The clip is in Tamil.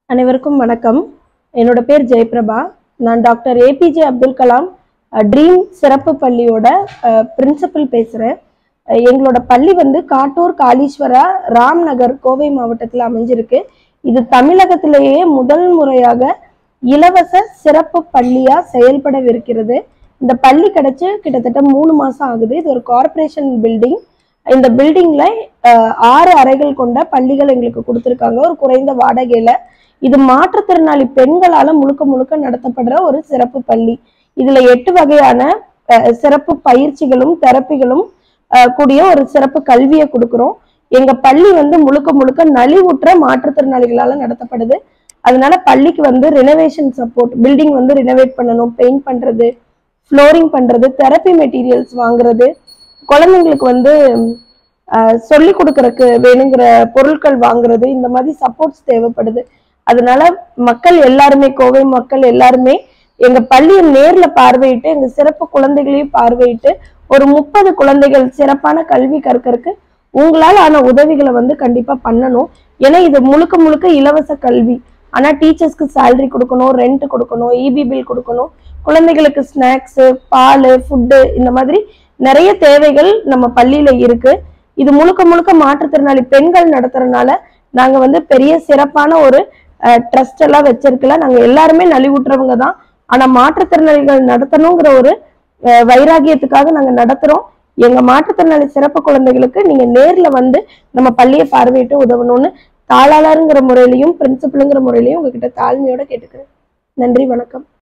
அனைவருக்கும் வணக்கம் என்னோட பேர் ஜெயபிரபா நான் டாக்டர் ஏபிஜே அப்துல் கலாம் ட்ரீம் சிறப்பு பள்ளியோட பிரின்சிபல் பேசுகிறேன் எங்களோட பள்ளி வந்து காட்டூர் காளீஸ்வரா ராம்நகர் கோவை மாவட்டத்தில் அமைஞ்சிருக்கு இது தமிழகத்திலேயே முதல் முறையாக இலவச சிறப்பு பள்ளியா செயல்படவிருக்கிறது இந்த பள்ளி கிடைச்சு கிட்டத்தட்ட மூணு மாசம் ஆகுது இது ஒரு கார்ப்பரேஷன் பில்டிங் இந்த பில்டிங்ல ஆறு அறைகள் கொண்ட பள்ளிகள் எங்களுக்கு கொடுத்துருக்காங்க ஒரு குறைந்த வாடகையில இது மாற்றுத்திறனாளி பெண்களால முழுக்க முழுக்க நடத்தப்படுற ஒரு சிறப்பு பள்ளி இதுல எட்டு வகையான அஹ், சிறப்பு பயிற்சிகளும் தெரப்பிகளும் அஹ், கூடிய ஒரு சிறப்பு கல்வியை கொடுக்குறோம் எங்க பள்ளி வந்து முழுக்க முழுக்க நலிவுற்ற மாற்றுத்திறனாளிகளால நடத்தப்படுது அதனால பள்ளிக்கு வந்து ரினோவேஷன் சப்போர்ட் பில்டிங் வந்து ரினோவேட் பண்ணணும் பெயிண்ட் பண்றது ஃப்ளோரிங் பண்றது தெரப்பி மெட்டீரியல்ஸ் வாங்குறது குழந்தைங்களுக்கு வந்து அஹ், சொல்லி கொடுக்கறதுக்கு வேணுங்கிற பொருட்கள் வாங்குறது இந்த மாதிரி சப்போர்ட்ஸ் தேவைப்படுது அதனால மக்கள் எல்லாருமே கோவை மக்கள் எல்லாருமே எங்க பள்ளியை நேர்ல பார்வையிட்டு எங்க சிறப்பு குழந்தைகளையும் பார்வையிட்டு ஒரு முப்பது குழந்தைகள் சிறப்பான கல்வி கற்கறதுக்கு உங்களால் ஆன உதவிகளை வந்து கண்டிப்பா பண்ணணும் ஏன்னா இது முழுக்க முழுக்க இலவச கல்வி ஆனா டீச்சர்ஸ்க்கு சேலரி கொடுக்கணும் ரெண்ட் கொடுக்கணும் இபி பில் கொடுக்கணும் குழந்தைகளுக்கு ஸ்நாக்ஸ் பால் ஃபுட்டு இந்த மாதிரி நிறைய தேவைகள் நம்ம பள்ளியில இருக்கு இது முழுக்க முழுக்க மாற்றுத்திறனாளி பெண்கள் நடத்துறதுனால நாங்க வந்து பெரிய சிறப்பான ஒரு ட்ரஸ்ட் எல்லாம் வச்சிருக்கல நாங்க எல்லாருமே நலிவுற்றவங்க தான் ஆனா மாற்றுத்திறனாளிகள் நடத்தணுங்கிற ஒரு அஹ், வைராகியத்துக்காக நாங்க நடத்துறோம் எங்க மாற்றுத்திறனாளி சிறப்பு குழந்தைகளுக்கு நீங்க நேர்ல வந்து நம்ம பள்ளியை பார்வையிட்டு உதவணும்னு தாளாளருங்கிற முறையிலையும் பிரின்சிபலுங்கிற முறையிலையும் உங்ககிட்ட தாழ்மையோட கேட்டுக்கிறேன் நன்றி வணக்கம்